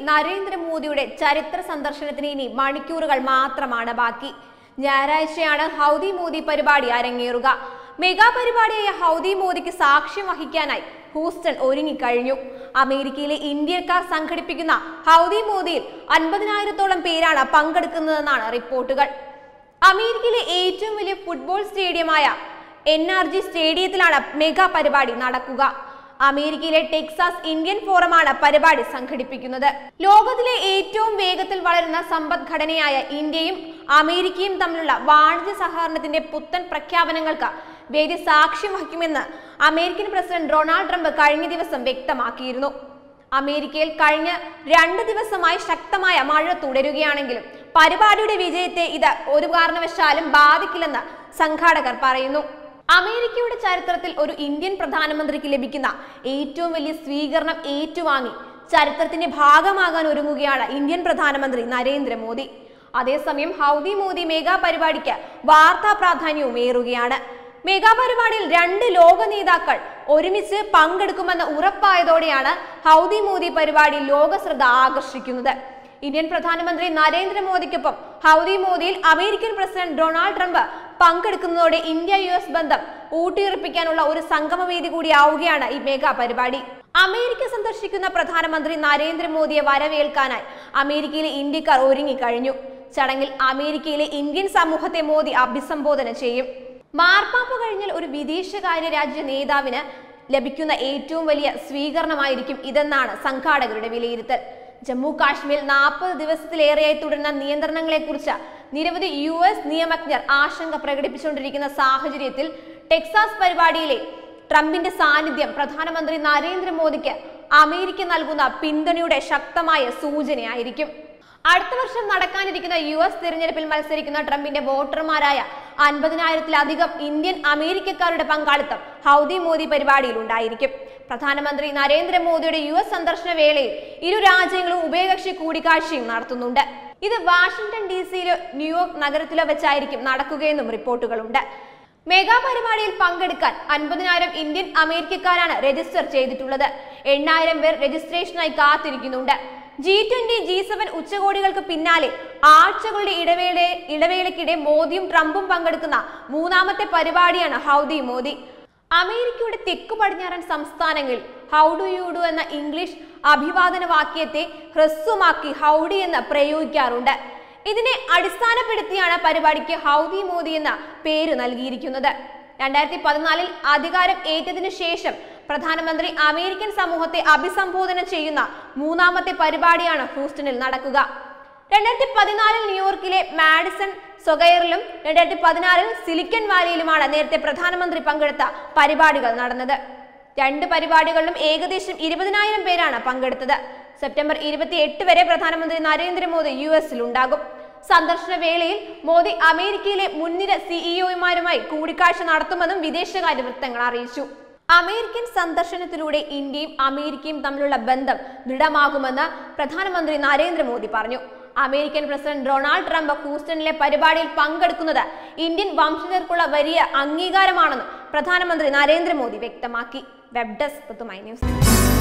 നരേന്ദ്രമോദിയുടെ ചരിത്ര സന്ദർശനത്തിന് ഇനി മണിക്കൂറുകൾ മാത്രമാണ് ബാക്കി ഞായറാഴ്ചയാണ് ഹൗദി മോദി പരിപാടി അരങ്ങേറുക മെഗാ പരിപാടിയായ ഹൗദി മോദിക്ക് സാക്ഷ്യം വഹിക്കാനായി ഹൂസ്റ്റൺ ഒരുങ്ങിക്കഴിഞ്ഞു അമേരിക്കയിലെ ഇന്ത്യക്കാർ സംഘടിപ്പിക്കുന്ന ഹൗദി മോദിയിൽ അൻപതിനായിരത്തോളം പേരാണ് പങ്കെടുക്കുന്നതെന്നാണ് റിപ്പോർട്ടുകൾ അമേരിക്കയിലെ ഏറ്റവും വലിയ ഫുട്ബോൾ സ്റ്റേഡിയമായ എൻ ആർ ജി സ്റ്റേഡിയത്തിലാണ് മെഗാ പരിപാടി നടക്കുക അമേരിക്കയിലെ ടെക്സാസ് ഇന്ത്യൻ ഫോറമാണ് പരിപാടി സംഘടിപ്പിക്കുന്നത് ലോകത്തിലെ ഏറ്റവും വേഗത്തിൽ വളരുന്ന സമ്പദ്ഘടനയായ ഇന്ത്യയും അമേരിക്കയും തമ്മിലുള്ള വാണിജ്യ സഹകരണത്തിന്റെ പുത്തൻ പ്രഖ്യാപനങ്ങൾക്ക് വേദി സാക്ഷ്യം വഹിക്കുമെന്ന് അമേരിക്കൻ പ്രസിഡന്റ് ഡൊണാൾഡ് ട്രംപ് കഴിഞ്ഞ ദിവസം വ്യക്തമാക്കിയിരുന്നു അമേരിക്കയിൽ കഴിഞ്ഞ രണ്ട് ദിവസമായി ശക്തമായ മഴ തുടരുകയാണെങ്കിലും പരിപാടിയുടെ വിജയത്തെ ഇത് ഒരു കാരണവശാലും ബാധിക്കില്ലെന്ന് സംഘാടകർ പറയുന്നു അമേരിക്കയുടെ ചരിത്രത്തിൽ ഒരു ഇന്ത്യൻ പ്രധാനമന്ത്രിക്ക് ലഭിക്കുന്ന ഏറ്റവും വലിയ സ്വീകരണം ഏറ്റുവാങ്ങി ചരിത്രത്തിന്റെ ഭാഗമാകാൻ ഒരുങ്ങുകയാണ് ഇന്ത്യൻ പ്രധാനമന്ത്രി നരേന്ദ്രമോദി അതേസമയം ഹൗദി മോദി മെഗാ പരിപാടിക്ക് വാർത്താ പ്രാധാന്യവും ഏറുകയാണ് മെഗാ പരിപാടിയിൽ രണ്ട് ലോക നേതാക്കൾ ഒരുമിച്ച് പങ്കെടുക്കുമെന്ന് ഉറപ്പായതോടെയാണ് ഹൗദി മോദി പരിപാടി ലോക ശ്രദ്ധ ആകർഷിക്കുന്നത് ഇന്ത്യൻ പ്രധാനമന്ത്രി നരേന്ദ്രമോദിക്കൊപ്പം ഹൗദി മോദിയിൽ അമേരിക്കൻ പ്രസിഡന്റ് ഡൊണാൾഡ് ട്രംപ് പങ്കെടുക്കുന്നതോടെ ഇന്ത്യ യു എസ് ബന്ധം ഊട്ടിയുറപ്പിക്കാനുള്ള ഒരു സംഗമവേദി കൂടിയാവുകയാണ് ഈ മെഗാ പരിപാടി അമേരിക്ക സന്ദർശിക്കുന്ന പ്രധാനമന്ത്രി നരേന്ദ്രമോദിയെ വരവേൽക്കാനായി അമേരിക്കയിലെ ഇന്ത്യക്കാർ ഒരുങ്ങിക്കഴിഞ്ഞു ചടങ്ങിൽ അമേരിക്കയിലെ ഇന്ത്യൻ സമൂഹത്തെ മോദി അഭിസംബോധന ചെയ്യും മാർപ്പാപ്പ കഴിഞ്ഞാൽ ഒരു വിദേശകാര്യ രാജ്യ നേതാവിന് ലഭിക്കുന്ന ഏറ്റവും വലിയ സ്വീകരണമായിരിക്കും ഇതെന്നാണ് സംഘാടകരുടെ വിലയിരുത്തൽ ജമ്മു കാശ്മീരിൽ നാൽപ്പത് ദിവസത്തിലേറെയായി തുടരുന്ന നിയന്ത്രണങ്ങളെക്കുറിച്ച് നിരവധി യു എസ് നിയമജ്ഞർ ആശങ്ക പ്രകടിപ്പിച്ചുകൊണ്ടിരിക്കുന്ന സാഹചര്യത്തിൽ ടെക്സാസ് പരിപാടിയിലെ ട്രംപിന്റെ സാന്നിധ്യം പ്രധാനമന്ത്രി നരേന്ദ്രമോദിക്ക് അമേരിക്ക നൽകുന്ന പിന്തുണയുടെ ശക്തമായ സൂചനയായിരിക്കും അടുത്ത വർഷം നടക്കാനിരിക്കുന്ന യു എസ് തിരഞ്ഞെടുപ്പിൽ മത്സരിക്കുന്ന ട്രംപിന്റെ വോട്ടർമാരായ അൻപതിനായിരത്തിലധികം ഇന്ത്യൻ അമേരിക്കക്കാരുടെ പങ്കാളിത്തം ഹൗദി മോദി പരിപാടിയിൽ ഉണ്ടായിരിക്കും പ്രധാനമന്ത്രി നരേന്ദ്രമോദിയുടെ യു എസ് സന്ദർശന വേളയിൽ ഇരു രാജ്യങ്ങളും ഉഭയകക്ഷി കൂടിക്കാഴ്ചയും നടത്തുന്നുണ്ട് ഇത് വാഷിംഗ്ടൺ ഡി സിയിലോ ന്യൂയോർക്ക് നഗരത്തിലോ വെച്ചായിരിക്കും നടക്കുകയെന്നും റിപ്പോർട്ടുകളുണ്ട് മെഗാ പരിപാടിയിൽ പങ്കെടുക്കാൻ അൻപതിനായിരം ഇന്ത്യൻ അമേരിക്കക്കാരാണ് രജിസ്റ്റർ ചെയ്തിട്ടുള്ളത് എണ്ണായിരം പേർ രജിസ്ട്രേഷനായി കാത്തിരിക്കുന്നുണ്ട് ജി ട്വന്റി ജി സെവൻ ഉച്ചകോടികൾക്ക് പിന്നാലെ ആഴ്ചകളുടെ ഇടവേള ഇടവേളയ്ക്കിടെ മോദിയും ട്രംപും പങ്കെടുക്കുന്ന മൂന്നാമത്തെ പരിപാടിയാണ് ഹൗദി മോദി അമേരിക്കയുടെ തെക്കു പടിഞ്ഞാറൻ സംസ്ഥാനങ്ങളിൽ ഹൗഡു യൂഡു എന്ന ഇംഗ്ലീഷ് അഭിവാദന വാക്യത്തെ ഹ്രസ്വമാക്കി ഹൗഡി എന്ന് പ്രയോഗിക്കാറുണ്ട് ഇതിനെ അടിസ്ഥാനപ്പെടുത്തിയാണ് പരിപാടിക്ക് ഹൗദി മോദി എന്ന പേര് നൽകിയിരിക്കുന്നത് രണ്ടായിരത്തി പതിനാലിൽ അധികാരം ഏറ്റതിനു ശേഷം പ്രധാനമന്ത്രി അമേരിക്കൻ സമൂഹത്തെ അഭിസംബോധന ചെയ്യുന്ന മൂന്നാമത്തെ പരിപാടിയാണ് ഹൂസ്റ്റണിൽ നടക്കുക രണ്ടായിരത്തി പതിനാലിൽ ന്യൂയോർക്കിലെ മാഡിസൺ സ്വകയറിലും രണ്ടായിരത്തി പതിനാറിൽ സിലിക്കൺ വാലിയിലുമാണ് നേരത്തെ പ്രധാനമന്ത്രി പങ്കെടുത്ത പരിപാടികൾ നടന്നത് രണ്ട് പരിപാടികളിലും ഏകദേശം ഇരുപതിനായിരം പേരാണ് പങ്കെടുത്തത് സെപ്റ്റംബർ ഇരുപത്തി എട്ട് വരെ പ്രധാനമന്ത്രി നരേന്ദ്രമോദി യു എസിൽ ഉണ്ടാകും സന്ദർശന വേളയിൽ മോദി അമേരിക്കയിലെ മുൻനിര സിഇഒമാരുമായി കൂടിക്കാഴ്ച നടത്തുമെന്നും വിദേശകാര്യ വൃത്തങ്ങൾ അറിയിച്ചു അമേരിക്കൻ സന്ദർശനത്തിലൂടെ ഇന്ത്യയും അമേരിക്കയും തമ്മിലുള്ള ബന്ധം ദൃഢമാകുമെന്ന് പ്രധാനമന്ത്രി നരേന്ദ്രമോദി പറഞ്ഞു അമേരിക്കൻ പ്രസിഡന്റ് ഡൊണാൾഡ് ട്രംപ് ഹൂസ്റ്റണിലെ പരിപാടിയിൽ പങ്കെടുക്കുന്നത് ഇന്ത്യൻ വംശജർക്കുള്ള വലിയ അംഗീകാരമാണെന്ന് പ്രധാനമന്ത്രി നരേന്ദ്രമോദി വ്യക്തമാക്കി വെബ് ഡെസ്ക് ന്യൂസ്